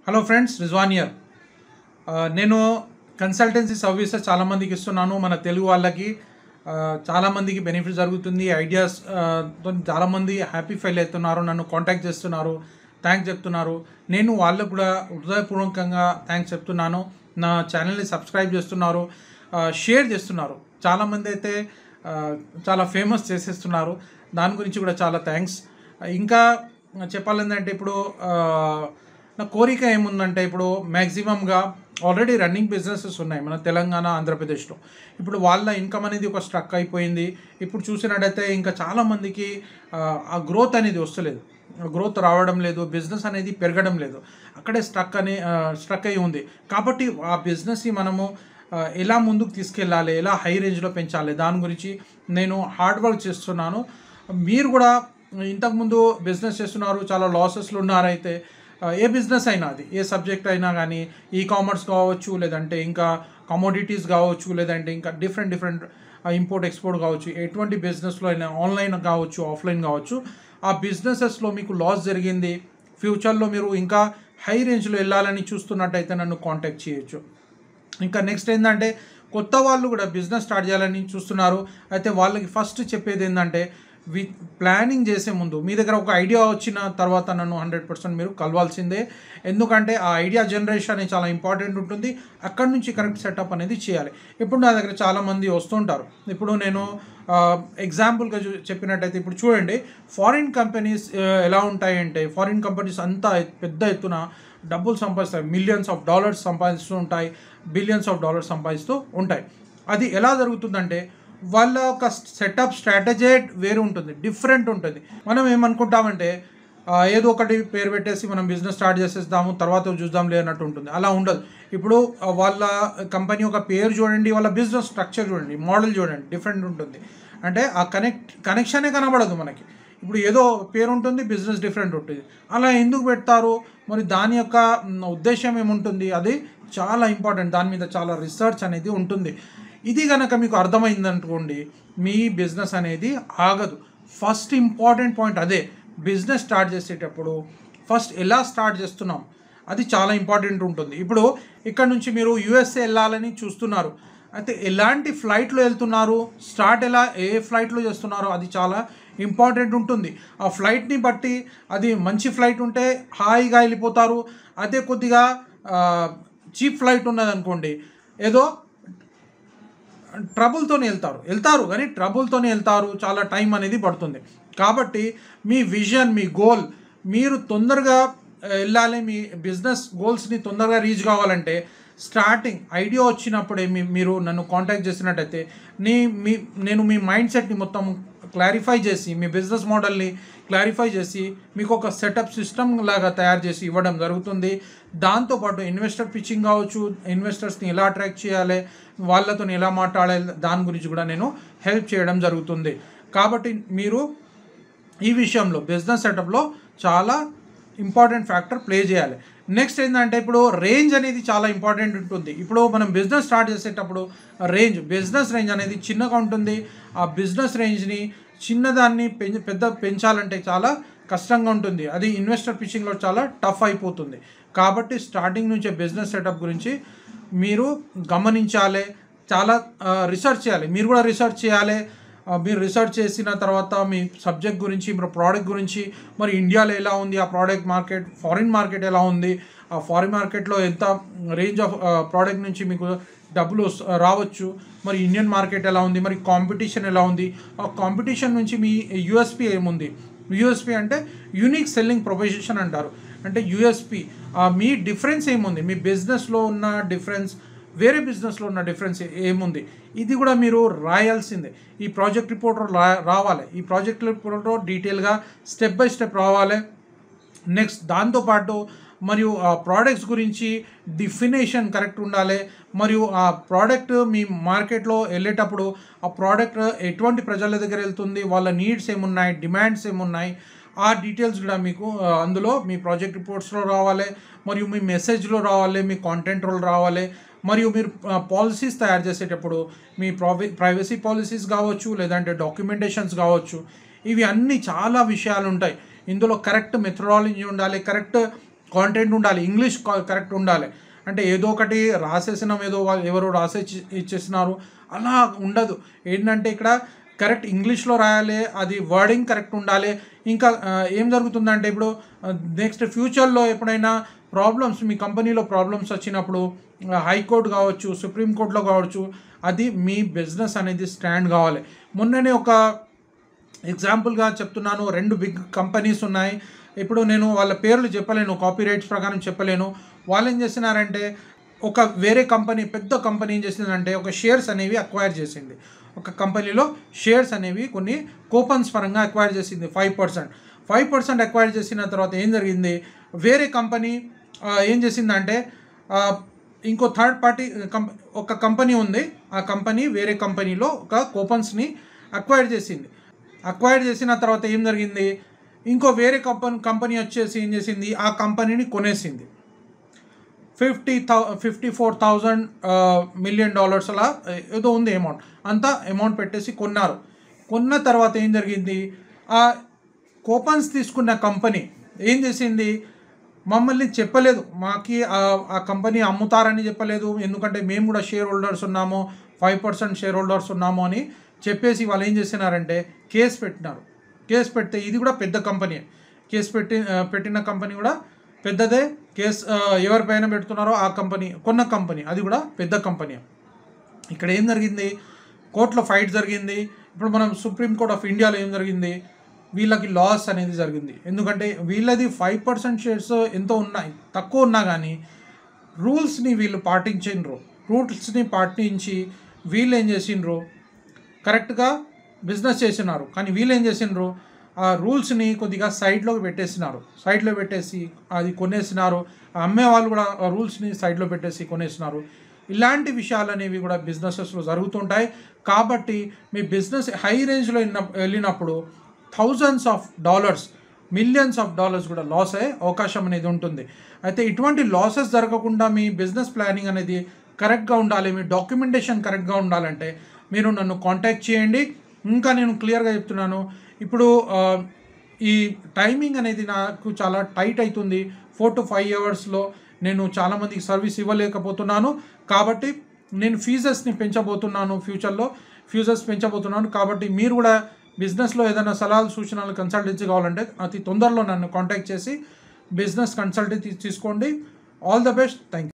hello friends Rizwan year ఆ, నేను consultancy services చాలామందికి ఇస్తున్నాను మన తెలుగు వాళ్ళకి ఆ, చాలామందికి బెనిఫిట్ జరుగుతుంది ఐడియాస్ ఆ, తో చాలామంది హ్యాపీ ఫీల్ అవుతున్నారు నన్ను కాంటాక్ట్ చేస్తున్నారు థ్యాంక్స్ చెప్తున్నారు నేను వాళ్ళకు కూడా హృదయపూర్వకంగా థ్యాంక్స్ చెప్తున్నాను నా ఛానల్ని సబ్స్క్రైబ్ చేస్తున్నారు ఆ, షేర్ చేస్తున్నారు చాలామంది అయితే ఆ, చాలా ఫేమస్ చేసేస్తున్నారు దాని గురించి కూడా చాలా థ్యాంక్స్ ఇంకా చెప్పాలంటే ఇప్పుడు ఆ, నా కోరిక ఏముందంటే ఇప్పుడు మ్యాక్సిమంగా ఆల్రెడీ రన్నింగ్ బిజినెసెస్ ఉన్నాయి మన తెలంగాణ ఆంధ్రప్రదేశ్లో ఇప్పుడు వాళ్ళ ఇన్కమ్ అనేది ఒక స్ట్రక్ అయిపోయింది ఇప్పుడు చూసినట్టయితే ఇంకా చాలామందికి ఆ, ఆ గ్రోత్ అనేది వస్తలేదు గ్రోత్ రావడం లేదు బిజినెస్ అనేది పెరగడం లేదు అక్కడే స్ట్రక్ అని స్ట్రక్ అయి ఉంది కాబట్టి ఆ బిజినెస్ని మనము ఆ, ఎలా ముందుకు తీసుకెళ్ళాలి ఎలా హై రేంజ్లో పెంచాలి దాని గురించి నేను హార్డ్ వర్క్ చేస్తున్నాను మీరు కూడా ఇంతకుముందు బిజినెస్ చేస్తున్నారు చాలా లాసెస్లో ఉన్నారైతే ఆ, ఏ బిజినెస్ అయినా అది ఏ సబ్జెక్ట్ అయినా కానీ ఈ కామర్స్ కావచ్చు లేదంటే ఇంకా కమోడిటీస్ కావచ్చు లేదంటే ఇంకా డిఫరెంట్ డిఫరెంట్ ఇంపోర్ట్ ఎక్స్పోర్ట్ కావచ్చు ఎటువంటి బిజినెస్లో అయినా ఆన్లైన్ కావచ్చు ఆఫ్లైన్ కావచ్చు ఆ బిజినెసెస్లో మీకు లాస్ జరిగింది ఫ్యూచర్లో మీరు ఇంకా హై రేంజ్లో వెళ్ళాలని చూస్తున్నట్టయితే నన్ను కాంటాక్ట్ చేయొచ్చు ఇంకా నెక్స్ట్ ఏంటంటే కొత్త వాళ్ళు కూడా బిజినెస్ స్టార్ట్ చేయాలని చూస్తున్నారు అయితే వాళ్ళకి ఫస్ట్ చెప్పేది ఏంటంటే వి ప్లానింగ్ చేసే ముందు మీ దగ్గర ఒక ఐడియా వచ్చిన తర్వాత నన్ను హండ్రెడ్ పర్సెంట్ మీరు కలవాల్సిందే ఎందుకంటే ఆ ఐడియా జనరేషన్ అనేది చాలా ఇంపార్టెంట్ ఉంటుంది అక్కడి నుంచి కరెక్ట్ సెటప్ అనేది చేయాలి ఇప్పుడు నా దగ్గర చాలామంది వస్తుంటారు ఇప్పుడు నేను ఎగ్జాంపుల్గా చూ చెప్పినట్టయితే ఇప్పుడు చూడండి ఫారిన్ కంపెనీస్ ఎలా ఉంటాయంటే ఫారిన్ కంపెనీస్ అంతా పెద్ద ఎత్తున డబ్బులు సంపాదిస్తాయి మిలియన్స్ ఆఫ్ డాలర్స్ సంపాదిస్తూ ఉంటాయి బిలియన్స్ ఆఫ్ డాలర్స్ సంపాదిస్తూ ఉంటాయి అది ఎలా జరుగుతుందంటే వాళ్ళ ఒక సెటప్ స్ట్రాటజీ వేరు ఉంటుంది డిఫరెంట్ ఉంటుంది మనం ఏమనుకుంటామంటే ఆ, ఏదో ఒకటి పేరు పెట్టేసి మనం బిజినెస్ స్టార్ట్ చేసేద్దాము తర్వాత చూద్దాంలే అన్నట్టు ఉంటుంది అలా ఉండదు ఇప్పుడు ఆ, వాళ్ళ కంపెనీ ఒక పేరు చూడండి వాళ్ళ బిజినెస్ స్ట్రక్చర్ చూడండి మోడల్ చూడండి డిఫరెంట్ ఉంటుంది అంటే ఆ కనెక్ట్ కనెక్షనే కనబడదు మనకి ఇప్పుడు ఏదో పేరు ఉంటుంది బిజినెస్ డిఫరెంట్ ఉంటుంది అలా ఎందుకు పెడతారు మరి దాని యొక్క మ్, ఉద్దేశం ఏముంటుంది అది చాలా ఇంపార్టెంట్ దాని మీద చాలా రీసెర్చ్ అనేది ఉంటుంది ఇది కనుక మీకు అర్థమైందనుకోండి మీ బిజినెస్ అనేది ఆగదు ఫస్ట్ ఇంపార్టెంట్ పాయింట్ అదే బిజినెస్ స్టార్ట్ చేసేటప్పుడు ఫస్ట్ ఎలా స్టార్ట్ చేస్తున్నాం అది చాలా ఇంపార్టెంట్ ఉంటుంది ఇప్పుడు ఇక్కడ నుంచి మీరు యుఎస్ఏ వెళ్ళాలని చూస్తున్నారు అయితే ఎలాంటి ఫ్లైట్లో వెళ్తున్నారు స్టార్ట్ ఎలా ఏ ఫ్లైట్లో చేస్తున్నారో అది చాలా ఇంపార్టెంట్ ఉంటుంది ఆ ఫ్లైట్ని బట్టి అది మంచి ఫ్లైట్ ఉంటే హాయిగా వెళ్ళిపోతారు అదే కొద్దిగా చీప్ ఫ్లైట్ ఉన్నదనుకోండి ఏదో ట్రబుల్తోనే వెళ్తారు వెళ్తారు కానీ ట్రబుల్తోనే వెళ్తారు చాలా టైం అనేది పడుతుంది కాబట్టి మీ విజన్ మీ గోల్ మీరు తొందరగా ఆ, వెళ్ళాలి మీ బిజినెస్ గోల్స్ని తొందరగా రీచ్ కావాలంటే స్టార్టింగ్ ఐడియా వచ్చినప్పుడే మీ మీరు నన్ను కాంటాక్ట్ చేసినట్టయితే నీ మీ నేను మీ మైండ్ సెట్ని మొత్తం క్లారిఫై చేసి మీ బిజినెస్ మోడల్ని క్లారిఫై చేసి మీకు ఒక సెటప్ సిస్టమ్ లాగా తయారు చేసి ఇవ్వడం జరుగుతుంది దాంతోపాటు ఇన్వెస్టర్ పిచ్చింగ్ కావచ్చు ఇన్వెస్టర్స్ని ఎలా అట్రాక్ట్ చేయాలి వాళ్ళతో ఎలా మాట్లాడాలి దాని గురించి కూడా నేను హెల్ప్ చేయడం జరుగుతుంది కాబట్టి మీరు ఈ విషయంలో బిజినెస్ సెటప్లో చాలా ఇంపార్టెంట్ ఫ్యాక్టర్ ప్లే చేయాలి నెక్స్ట్ ఏంటంటే ఇప్పుడు రేంజ్ అనేది చాలా ఇంపార్టెంట్ ఉంటుంది ఇప్పుడు మనం బిజినెస్ స్టార్ట్ చేసేటప్పుడు రేంజ్ బిజినెస్ రేంజ్ అనేది చిన్నగా ఉంటుంది ఆ బిజినెస్ రేంజ్ని చిన్నదాన్ని పెంచ పెద్ద పెంచాలంటే చాలా కష్టంగా ఉంటుంది అది ఇన్వెస్టర్ పిచ్చింగ్లో చాలా టఫ్ అయిపోతుంది కాబట్టి స్టార్టింగ్ నుంచే బిజినెస్ సెటప్ గురించి మీరు గమనించాలి చాలా రీసెర్చ్ చేయాలి మీరు కూడా రీసెర్చ్ చేయాలి ఆ, మీరు రీసెర్చ్ చేసిన తర్వాత మీ సబ్జెక్ట్ గురించి మీ ప్రోడక్ట్ గురించి మరి ఇండియాలో ఎలా ఉంది ఆ ప్రోడక్ట్ మార్కెట్ ఫారిన్ మార్కెట్ ఎలా ఉంది ఆ ఫారిన్ మార్కెట్లో ఎంత రేంజ్ ఆఫ్ ప్రోడక్ట్ నుంచి మీకు డబ్బులు వస్- రావచ్చు మరి ఇండియన్ మార్కెట్ ఎలా ఉంది మరి కాంపిటీషన్ ఎలా ఉంది ఆ కాంపిటీషన్ నుంచి మీ యూఎస్పి ఏముంది యూఎస్పి అంటే యూనిక్ సెల్లింగ్ ప్రొపోజిషన్ అంటారు అంటే యూఎస్పి మీ డిఫరెన్స్ ఏముంది మీ బిజినెస్లో ఉన్న డిఫరెన్స్ వేరే బిజినెస్లో ఉన్న డిఫరెన్స్ ఏముంది ఇది కూడా మీరు రాయాల్సిందే ఈ ప్రాజెక్ట్ రిపోర్ట్ రా రావాలి ఈ ప్రాజెక్ట్ రిపోర్ట్ డీటెయిల్గా స్టెప్ బై స్టెప్ రావాలి నెక్స్ట్ దాంతోపాటు మరియు ఆ ప్రోడక్ట్స్ గురించి డిఫినేషన్ కరెక్ట్ ఉండాలి మరియు ఆ ప్రోడక్ట్ మీ మార్కెట్లో వెళ్ళేటప్పుడు ఆ ప్రోడక్ట్ ఎటువంటి ప్రజల దగ్గర వెళ్తుంది వాళ్ళ నీడ్స్ ఏమున్నాయి డిమాండ్స్ ఏమున్నాయి ఆ డీటెయిల్స్ కూడా మీకు ఆ, అందులో మీ ప్రాజెక్ట్ రిపోర్ట్స్లో రావాలి మరియు మీ మెసేజ్లో రావాలి మీ కాంటెంట్లో రావాలి మరియు మీరు పాలసీస్ తయారు చేసేటప్పుడు మీ ప్రావి ప్రైవసీ పాలసీస్ కావచ్చు లేదంటే డాక్యుమెంటేషన్స్ కావచ్చు ఇవి అన్నీ చాలా విషయాలు ఉంటాయి ఇందులో కరెక్ట్ మెథడాలజీ ఉండాలి కరెక్ట్ కాంటెంట్ ఉండాలి ఇంగ్లీష్ కరెక్ట్ ఉండాలి అంటే ఏదో ఒకటి రాసేసినాం ఏదో వాళ్ళు ఎవరో రాసే ఇచ్చేసినారు అలా ఉండదు ఏంటంటే ఇక్కడ కరెక్ట్ ఇంగ్లీష్లో రాయాలి అది వర్డింగ్ కరెక్ట్ ఉండాలి ఇంకా ఆ, ఏం జరుగుతుందంటే ఇప్పుడు నెక్స్ట్ ఫ్యూచర్లో ఎప్పుడైనా ప్రాబ్లమ్స్ మీ కంపెనీలో ప్రాబ్లమ్స్ వచ్చినప్పుడు హైకోర్టు కావచ్చు సుప్రీంకోర్టులో కావచ్చు అది మీ బిజినెస్ అనేది స్టాండ్ కావాలి మొన్ననే ఒక ఎగ్జాంపుల్గా చెప్తున్నాను రెండు బిగ్ కంపెనీస్ ఉన్నాయి ఇప్పుడు నేను వాళ్ళ పేర్లు చెప్పలేను కాపీ రైట్స్ ప్రకారం చెప్పలేను వాళ్ళు ఏం చేసినారంటే ఒక వేరే కంపెనీ పెద్ద కంపెనీ ఏం చేసిందంటే ఒక షేర్స్ అనేవి అక్వైర్ చేసింది ఒక కంపెనీలో షేర్స్ అనేవి కొన్ని కూపన్స్ పరంగా అక్వైర్ చేసింది five percent five percent acquire చేసిన తర్వాత ఏం జరిగింది వేరే కంపెనీ ఆ, ఏం చేసిందంటే ఆ, ఇంకో థర్డ్ పార్టీ కంప ఒక కంపెనీ ఉంది ఆ కంపెనీ వేరే కంపెనీలో ఒక కూపన్స్ని అక్వైర్ చేసింది అక్వైర్ చేసిన తర్వాత ఏం జరిగింది ఇంకో వేరే కంపెనీ కంపెనీ వచ్చేసి ఏం చేసింది ఆ కంపెనీని కొనేసింది fifty thou fifty four thousand million dollars అలా ఏదో ఉంది అమౌంట్ అంతా అమౌంట్ పెట్టేసి కొన్నారు కొన్న తర్వాత ఏం జరిగింది ఆ కూపన్స్ తీసుకున్న కంపెనీ ఏం చేసింది మమ్మల్ని చెప్పలేదు మాకి ఆ- ఆ కంపెనీ అమ్ముతారని చెప్పలేదు ఎందుకంటే మేము కూడా షేర్ హోల్డర్స్ ఉన్నాము ఫైవ్ పర్సెంట్ షేర్ హోల్డర్స్ ఉన్నాము అని చెప్పేసి వాళ్ళు ఏం చేసినారంటే కేసు పెట్టినారు కేసు పెడితే ఇది కూడా పెద్ద కంపెనీ కేసు పెట్టి ఆ, పెట్టిన కంపెనీ కూడా పెద్దదే కేసు ఆ, ఎవరిపైన పెడుతున్నారో ఆ కంపెనీ కొన్న కంపెనీ అది కూడా పెద్ద కంపెనీ ఇక్కడ ఏం జరిగింది కోర్టులో ఫైట్ జరిగింది ఇప్పుడు మనం సుప్రీం కోర్ట్ ఆఫ్ ఇండియాలో ఏం జరిగింది వీళ్ళకి లాస్ అనేది జరిగింది ఎందుకంటే వీళ్ళది ఫైవ్ పర్సెంట్ షేర్స్ ఎంతో ఉన్నాయి తక్కువ ఉన్నా కానీ రూల్స్ని వీళ్ళు పాటించిండ్రు రూల్స్ని పాటించి వీళ్ళు ఏం చేసిండ్రు కరెక్ట్గా బిజినెస్ చేసినారు కానీ వీళ్ళు ఏం చేసిండ్రు ఆ రూల్స్ని కొద్దిగా సైడ్లోకి పెట్టేసినారు సైడ్లో పెట్టేసి అది కొనేసినారు ఆ అమ్మే వాళ్ళు కూడా ఆ రూల్స్ని సైడ్లో పెట్టేసి కొనేసినారు ఇలాంటి విషయాలు అనేవి కూడా బిజినెసెస్లో జరుగుతుంటాయి కాబట్టి మీ బిజినెస్ హై రేంజ్లో వెళ్ళినప్పుడు thousands of dollars millions of dollars కూడా లాస్ అయ్యే అవకాశం అనేది ఉంటుంది అయితే ఇటువంటి లాసెస్ జరగకుండా మీ బిజినెస్ ప్లానింగ్ అనేది కరెక్ట్గా ఉండాలి మీ డాక్యుమెంటేషన్ కరెక్ట్గా ఉండాలంటే మీరు నన్ను కాంటాక్ట్ చేయండి ఇంకా నేను క్లియర్గా చెప్తున్నాను ఇప్పుడు ఆ, ఈ టైమింగ్ అనేది నాకు చాలా టైట్ అవుతుంది ఫోర్ టు ఫైవ్ అవర్స్లో నేను చాలామందికి సర్వీస్ ఇవ్వలేకపోతున్నాను కాబట్టి నేను ఫీజెస్ని పెంచబోతున్నాను ఫ్యూచర్లో ఫ్యూజెస్ పెంచబోతున్నాను కాబట్టి మీరు కూడా బిజినెస్లో ఏదైనా సలహాలు సూచనలు కన్సల్టెన్సీ కావాలంటే అతి తొందరలో నన్ను కాంటాక్ట్ చేసి బిజినెస్ కన్సల్టెన్సీ తీసుకోండి all the best thank you